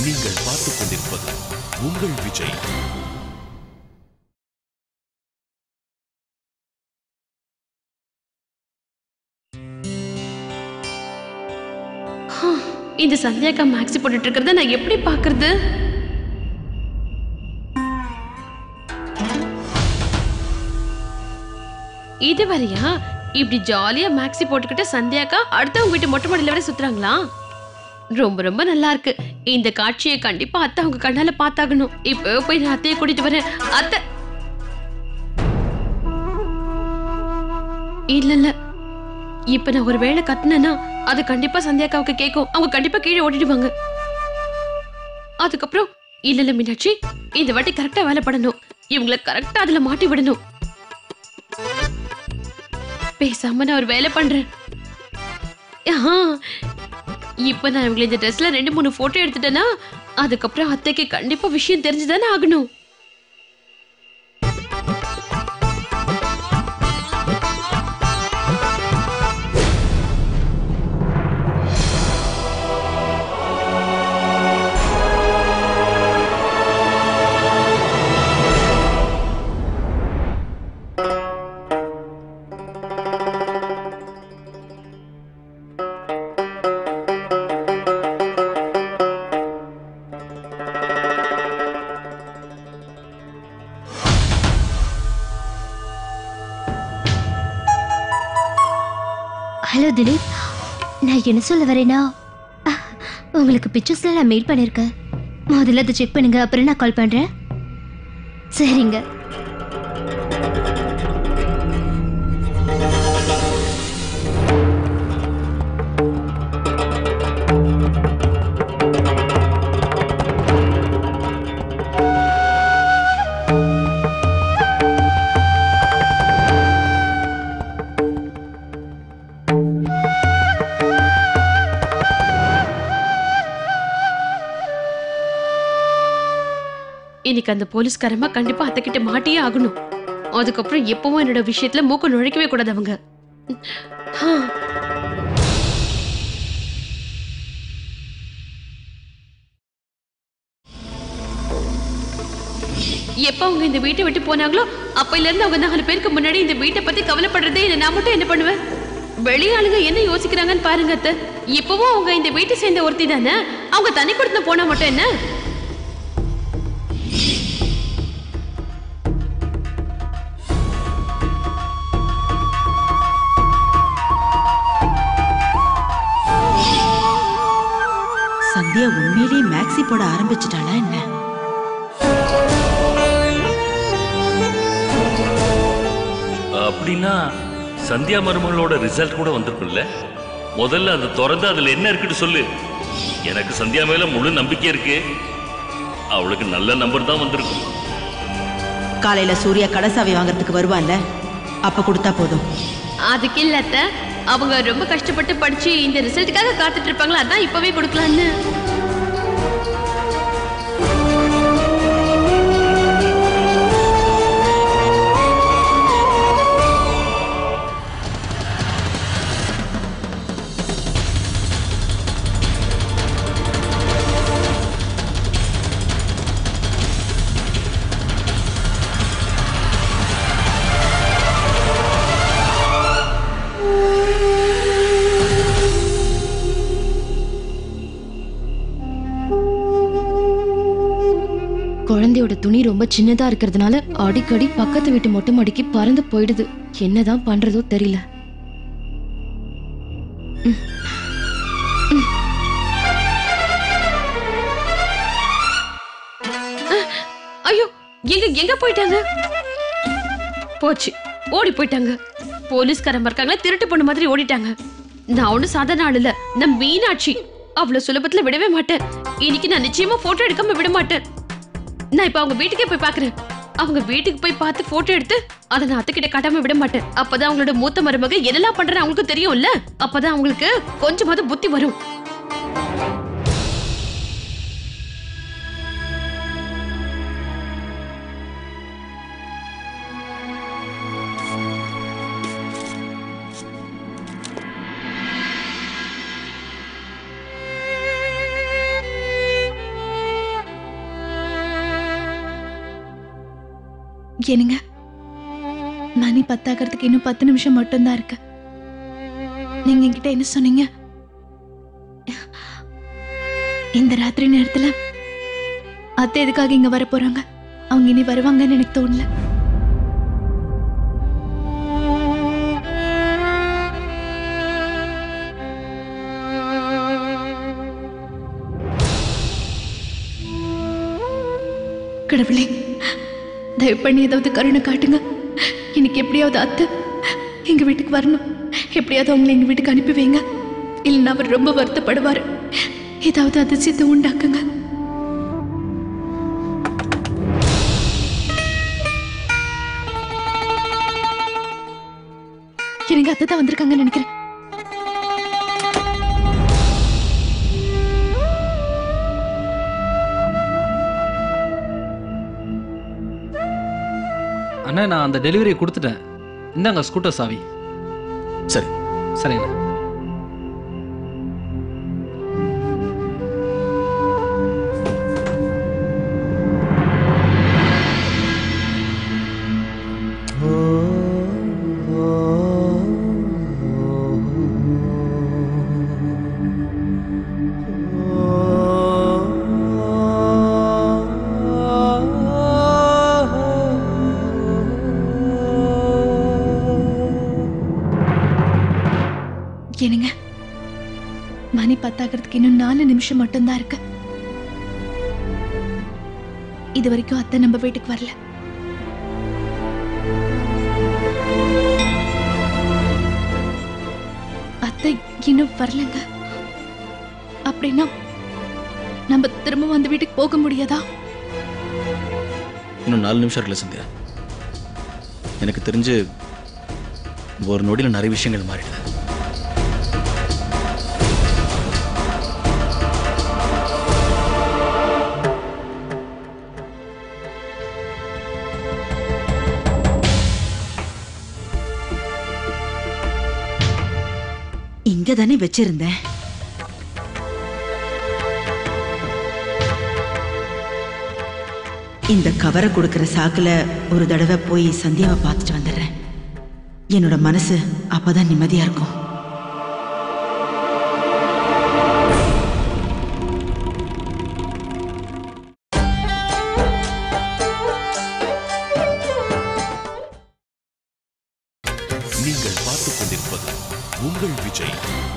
நீங்கள் பார்த்துக் கொண்டிருப்பது உங்கள் விஜய் இந்த சந்தியாக்கா மேக்ஸி போட்டுட்டு இருக்கிறத நான் எப்படி பாக்குறது இது வரையா இப்படி ஜாலியா மேக்ஸி போட்டுக்கிட்டு சந்தியாக்கா அடுத்தவங்க வீட்டு மொட்டை மாடியில வரை சுத்துறாங்களா ரொம்ப ரொம்ப நல்லா இருக்கு இந்த காட்சியை கண்டிப்பா அத்தை அவங்க கண்ணால பார்த்தாகணும் இப்போ போய் நான் அத்தையை கூட்டிட்டு வரேன் அத்தை இல்ல இல்ல இப்ப நான் ஒரு வேளை கத்துனேன்னா அது கண்டிப்பா சந்தியாக்காவுக்கு கேட்கும் அவங்க கண்டிப்பா கீழே ஓடிடுவாங்க அதுக்கப்புறம் இல்ல இல்ல மீனாட்சி இந்த வாட்டி கரெக்டா வேலை படணும் இவங்கள கரெக்டா அதுல மாட்டி விடணும் பேசாம நான் ஒரு வேலை பண்றேன் ஆஹா, இப்ப நான் இவங்களை இந்த ட்ரெஸ்ல ரெண்டு மூணு போட்டோ எடுத்துட்டேன்னா அதுக்கப்புறம் அத்தைக்கு கண்டிப்பா விஷயம் தெரிஞ்சுதானே ஆகணும் ஹலோ திலீப் நான் என்ன சொல்ல வரேன்னா அஹ், உங்களுக்கு பிக்சர்ஸ்ல நான் மெயில் பண்ணியிருக்கேன் முதல்ல அதை செக் பண்ணுங்க அப்புறம் நான் கால் பண்றேன் சரிங்க இன்னைக்கு அந்த போலீஸ்காரமா கண்டிப்பா அத்தை கிட்ட மாட்டியே ஆகணும் அதுக்கப்புறம் எப்பவும் என்னோட விஷயத்துல மூக்க நுழைக்கவே கூடாது அவங்க ஆ. எப்ப அவங்க இந்த வீட்டை விட்டு போனாங்களோ அப்பையில இருந்து அவங்க நாலு பேருக்கு முன்னாடி இந்த வீட்டை பத்தி கவலைப்படுறதே இல்லை நான் மட்டும் என்ன பண்ணுவேன் வெளியாளுங்க என்ன யோசிக்கிறாங்கன்னு பாருங்க அத்தை இப்பவும் அவங்க இந்த வீட்டை சேர்ந்த ஒருத்தி தானே அவங்க தனி கொடுத்து போனா மட்டும் என்ன சந்தியா உண்மையிலேயே மேக்ஸி போட ஆரம்பிச்சிட்டாளா என்ன அப்படின்னா சந்தியா மருமகளோட ரிசல்ட் கூட வந்திருக்குல்ல முதல்ல அதை திறந்து அதுல என்ன இருக்குன்னு சொல்லு எனக்கு சந்தியா மேல முழு நம்பிக்கை இருக்கு அவளுக்கு நல்ல நம்பர் தான் வந்திருக்கும் காலையில சூர்யா கடைசாவி வாங்குறதுக்கு வருவான்ல அப்ப கொடுத்தா போதும் அதுக்கு இல்ல அத்தை அவங்க ரொம்ப கஷ்டப்பட்டு படிச்சு இந்த ரிசல்ட்டுக்காக காத்துட்டு இருப்பாங்களா அதான் இப்பவே கொடுக்கலான்னு குழந்தையோட துணி ரொம்ப சின்னதா இருக்கிறதுனால அடிக்கடி பக்கத்து வீட்டு மொட்டை மாடிக்கு பறந்து போயிடுது என்னதான் பண்றதோ தெரியல ம். ம். ஐயோ எங்க எங்க போயிட்டாங்க போச்சு ஓடி போயிட்டாங்க போலீஸ்காரங்க இருக்காங்களா திருட்டு பொண்ணு மாதிரி ஓடிட்டாங்க நான் ஒன்றும் சாதாரண ஆள் இல்ல நான் மீனாட்சி அவ்வளவு சுலபத்துல விடவே மாட்டேன் இன்னைக்கு நான் நிச்சயமா போட்டோ எடுக்காம விட மாட்டேன் நான் இப்ப அவங்க வீட்டுக்கே போய் பாக்குறேன் அவங்க வீட்டுக்கு போய் பார்த்து போட்டோ எடுத்து அதை நான் அத்தைக்கிட்ட காட்டாம விட மாட்டேன் அப்பதான் அவங்களோட மூத்த மருமக என்னெல்லாம் பண்றேன்னு அவங்களுக்கு தெரியும்ல அப்பதான் அவங்களுக்கு கொஞ்சமாவது புத்தி வரும் என்னங்க மணி பத்தாகிறதுக்கு இன்னும் பத்து நிமிஷம் மட்டும்தான் இருக்கு நீங்க என்கிட்ட என்ன சொன்னீங்க இந்த ராத்திரி நேரத்துல அத்தை எதுக்காக இங்க வர போறாங்க அவங்க இனி வருவாங்கன்னு எனக்கு தோணல கடவுளே தயவு பண்ணி ஏதாவது கருணை காட்டுங்க இன்னைக்கு எப்படியாவது அத்தை எங்க வீட்டுக்கு வரணும் எப்படியாவது அவங்களை எங்க வீட்டுக்கு அனுப்பி வைங்க இல்லைன்னா அவர் ரொம்ப வருத்தப்படுவார் ஏதாவது அதிர்ச்சியத்தை உண்டாக்குங்க எனக்கு அத்தை தான் வந்திருக்காங்கன்னு நினைக்கிறேன் அண்ணா நான் அந்த டெலிவரியை கொடுத்துட்டேன் இந்தாங்க ஸ்கூட்டர் சாவி சரி சரிங்கண்ணா என்னங்க மணி பத்தாகிறதுக்கு இன்னும் நாலு நிமிஷம் மட்டும்தான் இருக்கு இது வரைக்கும் அத்தை நம்ம வீட்டுக்கு வரல அத்தை இன்னும் வரலங்க அப்படின்னா நம்ம திரும்ப அந்த வீட்டுக்கு போக முடியாதா இன்னும் நாலு நிமிஷம் இருக்குல்ல சந்தியா எனக்கு தெரிஞ்சு ஒரு நொடியில் நிறைய விஷயங்கள் மாறிடுது இங்க தானே வச்சிருந்தேன் இந்த கவரை கொடுக்கிற சாக்குல ஒரு தடவை போய் சந்தியாவை பார்த்துட்டு வந்துடுறேன் என்னோட மனசு அப்பதான் நிம்மதியா இருக்கும் நீங்கள் பார்த்துக் கொண்டிருப்பது உங்கள் விஜய்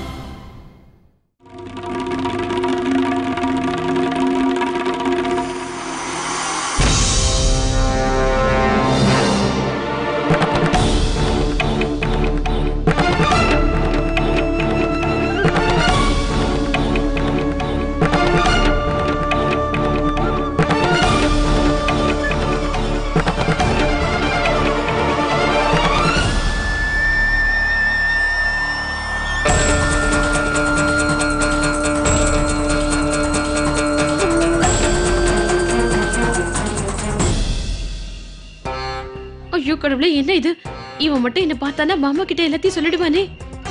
ஐயோ கடவுளே என்ன இது இவன் மட்டும் என்ன பார்த்தானா மாமா கிட்ட எல்லாத்தையும் சொல்லிடுவானே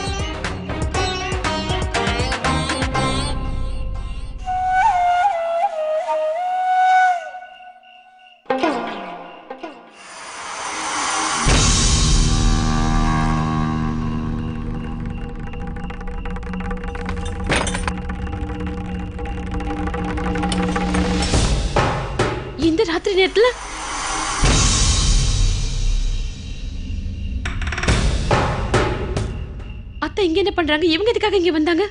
இந்த ராத்திரி நேரத்துல அத்தை இங்க என்ன பண்றாங்க இவங்க எதுக்காக இங்க வந்தாங்க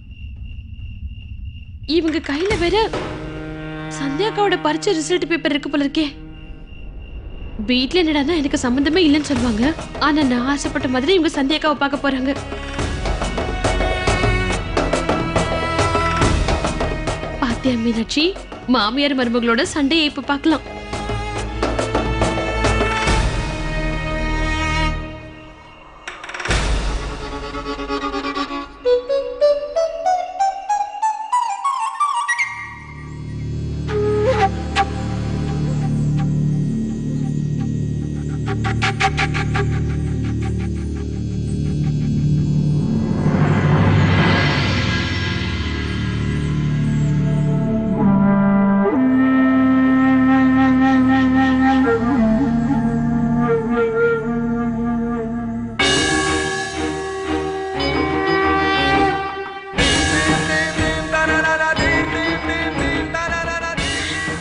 இவங்க கையில வேற சந்தியாக்காவோட பரிச்சை ரிசல்ட் பேப்பர் இருக்கு போல இருக்கே வீட்ல என்னடான்னா எனக்கு சம்பந்தமே இல்லைன்னு சொல்லுவாங்க ஆனா நான் ஆசைப்பட்ட மாதிரி இவங்க சந்தியாக்காவை பார்க்க போறாங்க பாத்தியா மீனாட்சி மாமியார் மருமகளோட சண்டையை இப்ப பார்க்கலாம்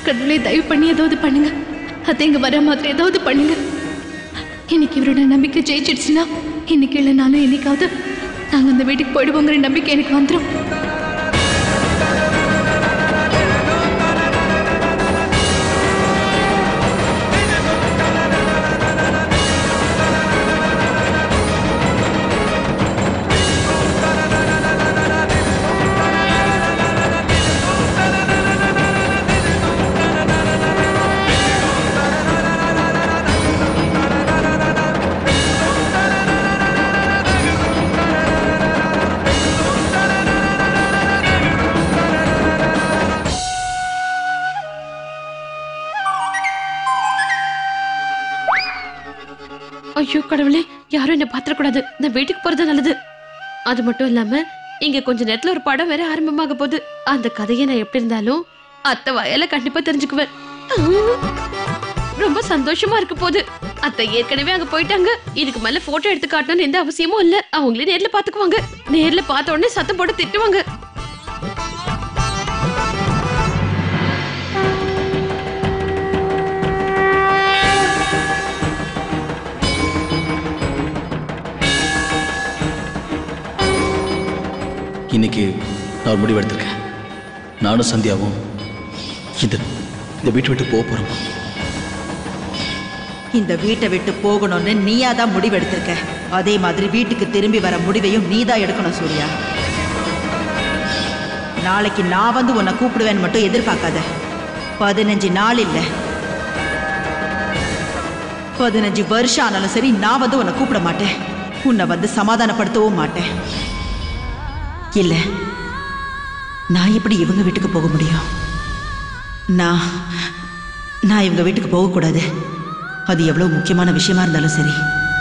கடவுளே தயவு பண்ணி ஏதாவது பண்ணுங்க அத்தை இங்க வர மாதிரி ஏதாவது பண்ணுங்க இன்னைக்கு இவரோட நம்பிக்கை ஜெயிச்சிடுச்சுன்னா இன்னைக்கு இல்லைனாலும் என்னைக்காவது நாங்க அந்த வீட்டுக்கு போயிடுவோங்கிற நம்பிக்கை எனக்கு வந்துடும் ஐயோ கடவுளே யாரும் என்ன பாத்திரக்கூடாது நான் வீட்டுக்கு போறது நல்லது அது மட்டும் இல்லாம இங்க கொஞ்ச நேரத்துல ஒரு படம் வேற ஆரம்பமாக போகுது அந்த கதையை நான் எப்படி இருந்தாலும் அத்தை வயல கண்டிப்பா தெரிஞ்சுக்குவேன் ரொம்ப சந்தோஷமா இருக்க போகுது அத்தை ஏற்கனவே அங்க போயிட்டாங்க இதுக்கு மேல போட்டோ எடுத்து காட்டணும்னு எந்த அவசியமும் இல்ல அவங்களே நேர்ல பாத்துக்குவாங்க நேர்ல பார்த்த உடனே சத்தம் போட்டு திட்டுவாங்க இன்னைக்கு நான் ஒரு முடிவு எடுத்திருக்கேன் நானும் சந்தியாவும் இந்த இந்த வீட்டை விட்டு போக போகிறோம் இந்த வீட்டை விட்டு போகணும்னு நீயா தான் முடிவெடுத்திருக்க அதே மாதிரி வீட்டுக்கு திரும்பி வர முடிவையும் நீ தான் எடுக்கணும் சூர்யா நாளைக்கு நான் வந்து உன்னை கூப்பிடுவேன்னு மட்டும் எதிர்பார்க்காத பதினஞ்சு நாள் இல்லை பதினஞ்சு வருஷம் ஆனாலும் சரி நான் வந்து உன்னை கூப்பிட மாட்டேன் உன்னை வந்து சமாதானப்படுத்தவும் மாட்டேன் இல்லை நான் எப்படி இவங்க வீட்டுக்கு போக முடியும் நான் நான் இவங்க வீட்டுக்கு போகக்கூடாது அது எவ்வளவு முக்கியமான விஷயமா இருந்தாலும் சரி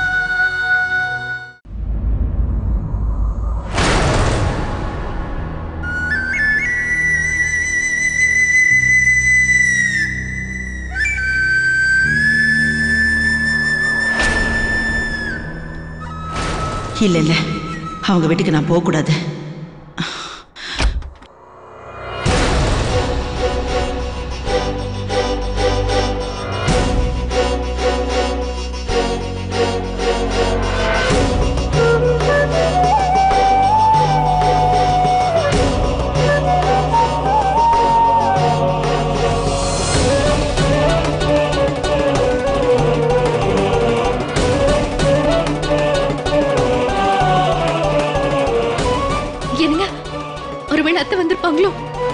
இல்லை இல்லை அவங்க வீட்டுக்கு நான் போகக்கூடாது என்னங்க ஒருவேளை அத்தை வந்திருப்பாங்களோ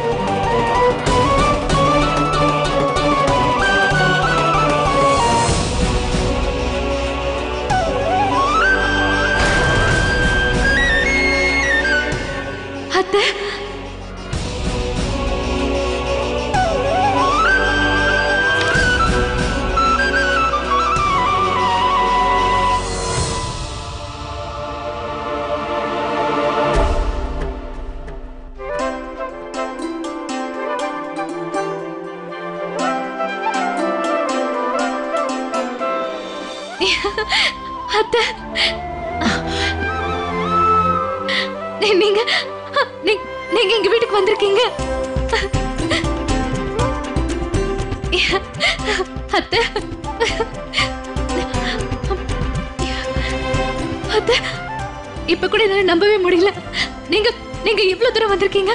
அத்தை அத்தை நீ- நீங்க நீ- நீங்க எங்க வீட்டுக்கு வந்திருக்கீங்க அத்தை அத்தை இப்ப கூட என்னால நம்பவே முடியல நீங்க நீங்க இவ்வளவு தூரம் வந்திருக்கீங்க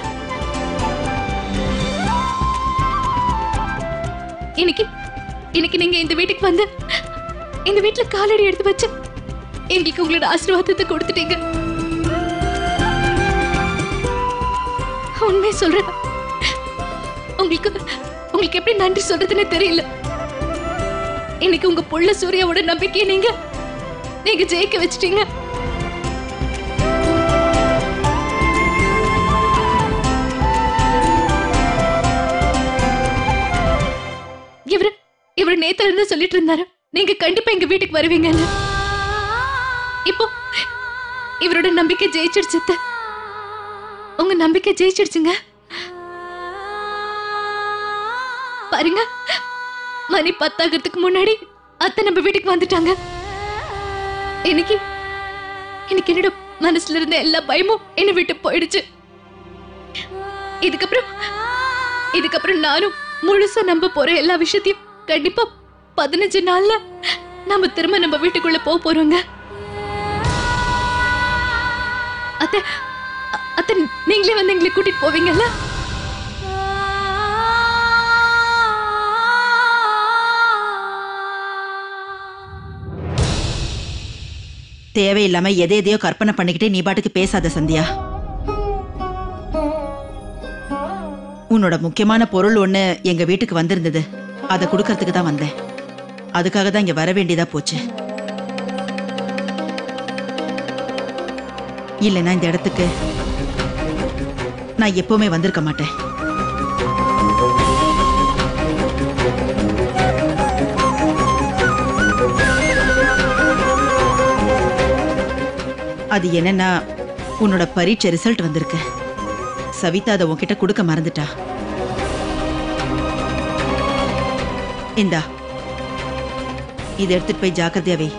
இன்னைக்கு இன்னைக்கு நீங்க இந்த வீட்டுக்கு வந்து இந்த வீட்டுல காலடி எடுத்து வச்சு எங்களுக்கு உங்களோட ஆசீர்வாதத்தை கொடுத்துட்டீங்க உண்மையை சொல்றேன் உங்களுக்கு உங்களுக்கு எப்படி நன்றி சொல்றதுன்னு தெரியல இன்னைக்கு உங்க புள்ள சூர்யாவோட நம்பிக்கையை நீங்க நீங்க ஜெயிக்க வச்சிட்டீங்க இவரு இவரு நேத்துல இருந்து சொல்லிட்டு இருந்தாரு நீங்க கண்டிப்பா எங்க வீட்டுக்கு வருவீங்கன்னு இப்போ இவரோட நம்பிக்கை ஜெயிச்சிடுச்சு அத்தை. உங்க நம்பிக்கை ஜெயிச்சிடுச்சுங்க பாருங்க மணி பத்தாகிறதுக்கு முன்னாடி அத்தை நம்ம வீட்டுக்கு வந்துட்டாங்க இன்னைக்கு இன்னைக்கு என்னோட மனசுல இருந்த எல்லா பயமும் என்னை விட்டு போயிடுச்சு இதுக்கப்புறம் இதுக்கப்புறம் நானும் முழுசா நம்ப போற எல்லா விஷயத்தையும் கண்டிப்பா பதினஞ்சு நாள்ல நம்ம திரும்ப நம்ம வீட்டுக்குள்ள போக போறோங்க அத்தை அ- அத்தை நீங்களே வந்து எங்களை கூட்டிட்டு போவீங்கல்ல தேவையில்லாம எதை எதையோ கற்பனை பண்ணிக்கிட்டே நீ பாட்டுக்கு பேசாத சந்தியா உன்னோட முக்கியமான பொருள் ஒண்ணு எங்க வீட்டுக்கு வந்திருந்தது அதை கொடுக்கறதுக்கு தான் வந்தேன் அதுக்காக தான் இங்க வர வேண்டியதா போச்சு இல்லைன்னா இந்த இடத்துக்கு நான் எப்பவுமே வந்திருக்க மாட்டேன் அது என்னன்னா உன்னோட பரீட்சை ரிசல்ட் வந்திருக்கு சவிதா அதை உன்கிட்ட கொடுக்க மறந்துட்டா இந்தா இதை எடுத்துட்டு போய் ஜாக்கிரதையா வை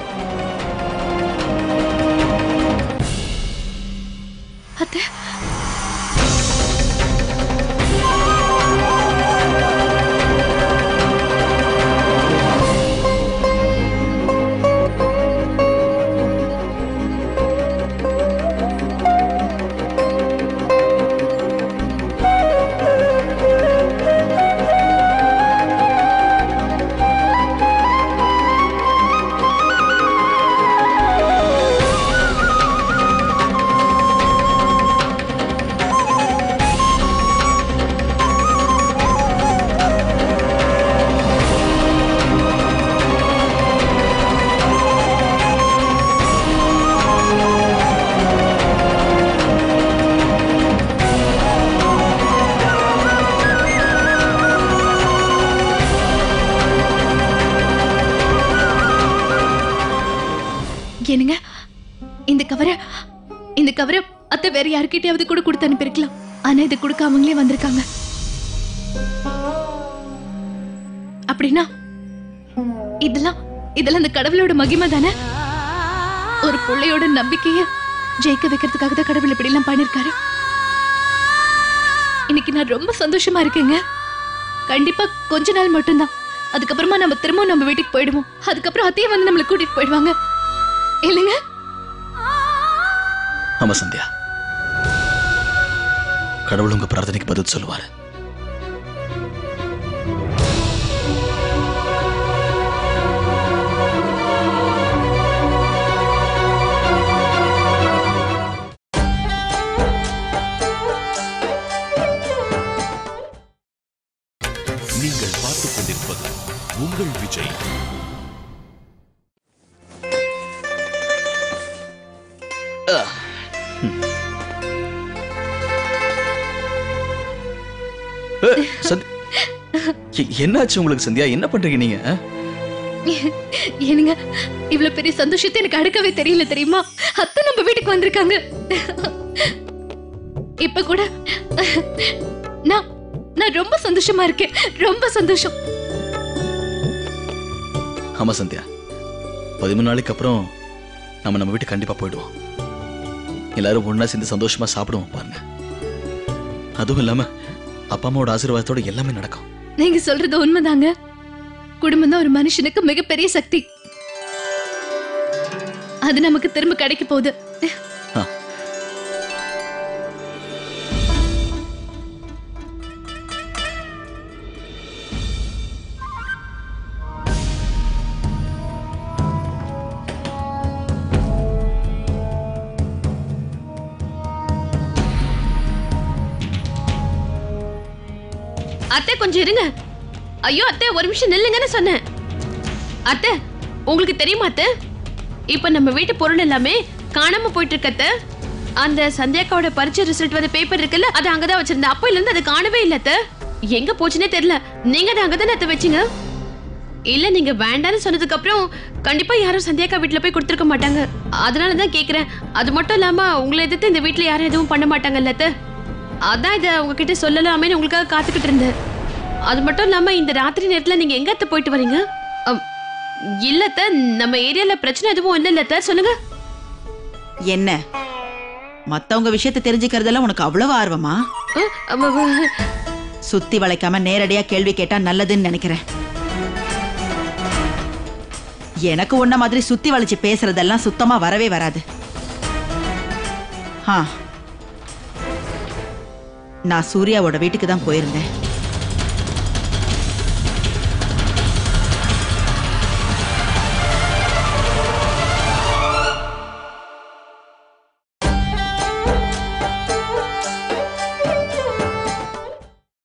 அத்தை என்னங்க இந்த கவரை இந்த கவரை அத்தை வேற யார்கிட்டயாவது கூட கொடுத்து அனுப்பியிருக்கலாம் ஆனா இதை கொடுக்க அவங்களே வந்திருக்காங்க அப்படின்னா இதெல்லாம் இதெல்லாம் இந்த கடவுளோட மகிமை தானே ஒரு பிள்ளையோட நம்பிக்கைய ஜெயிக்க வைக்கிறதுக்காக தான் கடவுள் இப்படி எல்லாம் பண்ணிருக்காரு இன்னைக்கு நான் ரொம்ப சந்தோஷமா இருக்கேங்க கண்டிப்பா கொஞ்ச நாள் மட்டும்தான் அதுக்கப்புறமா நம்ம திரும்ப நம்ம வீட்டுக்கு போயிடுவோம் அதுக்கப்புறம் அத்தையே வந்து நம்மளை கூட்டிட்டு போயிடுவாங்க இல்லைங்க ஆமா சந்தியா கடவுள் உங்க பிரார்த்தனைக்கு பதில் சொல்லுவாரு நீங்கள் பார்த்துக் கொண்டிருப்பது உங்கள் விஜய் அஹ், சந்தி- எ- என்னாச்சு உங்களுக்கு சந்தியா என்ன பண்றீங்க நீங்க அஹ்? ஏனுங்க இவ்வளவு பெரிய சந்தோஷத்தை எனக்கு அடுக்கவே தெரியல தெரியுமா அத்தை நம்ம வீட்டுக்கு வந்திருக்காங்க இப்ப கூட நான் நான் ரொம்ப சந்தோஷமா இருக்கேன் ரொம்ப சந்தோஷம் ஆமா சந்தியா பதிமூணு நாளைக்கு அப்புறம் நம்ம நம்ம வீட்டுக்கு கண்டிப்பா போயிடுவோம் எல்லாரும் ஒண்ணா சேர்ந்து சந்தோஷமா சாப்பிடுவோம் பாருங்க அதுவும் இல்லாம அப்பா அம்மாவோட ஆசீர்வாதத்தோட எல்லாமே நடக்கும் நீங்க சொல்றது உண்மைதாங்க குடும்பம் தான் ஒரு மனுஷனுக்கு மிகப்பெரிய சக்தி அது நமக்கு திரும்ப கிடைக்க போகுது ஆ. அத்தை கொஞ்சம் இருங்க ஐயோ அத்தை ஒரு நிமிஷம் நில்லுங்கன்னு சொன்னேன் அத்தை உங்களுக்கு தெரியுமா அத்தை இப்ப நம்ம வீட்டு பொருள் எல்லாமே காணாம போயிட்டு இருக்க அத்தை அந்த சந்தியாக்காவோட பரீட்சை ரிசல்ட் வந்து பேப்பர் இருக்குல்ல அது அங்கதான் வச்சிருந்தேன் அப்போல இருந்து அது காணவே இல்ல அத்தை எங்க போச்சுன்னே தெரியல நீங்க அதை அங்கதானே அத்தை வச்சீங்க இல்ல நீங்க வேண்டாம்னு சொன்னதுக்கு அப்புறம் கண்டிப்பா யாரும் சந்தியாக்கா வீட்ல போய் கொடுத்துருக்க மாட்டாங்க அதனால தான் கேக்குறேன் அது மட்டும் இல்லாம உங்களை எதிர்த்து இந்த வீட்ல யாரும் எதுவும் பண்ண மாட்டாங்கல்ல அத்தை அதான் இதை உங்ககிட்ட சொல்லலாமேன்னு உங்களுக்காக காத்துக்கிட்டு இருந்தேன் அது மட்டும் இல்லாம இந்த ராத்திரி நேரத்துல நீங்க எங்க அத்தை போயிட்டு வரீங்க அம், இல்ல அத்தை நம்ம ஏரியால பிரச்சனை எதுவும் இல்ல அத்தை சொல்லுங்க என்ன மத்தவங்க விஷயத்தை தெரிஞ்சுக்கிறதெல்லாம் உனக்கு அவ்வளவு ஆர்வமா அ, அம்ம, அம்ம. சுத்தி வளைக்காம நேரடியா கேள்வி கேட்டா நல்லதுன்னு நினைக்கிறேன் எனக்கு உன்ன மாதிரி சுத்தி வளைச்சு பேசுறதெல்லாம் சுத்தமா வரவே வராது ஆ நான் சூர்யாவோட வீட்டுக்கு தான் போயிருந்தேன்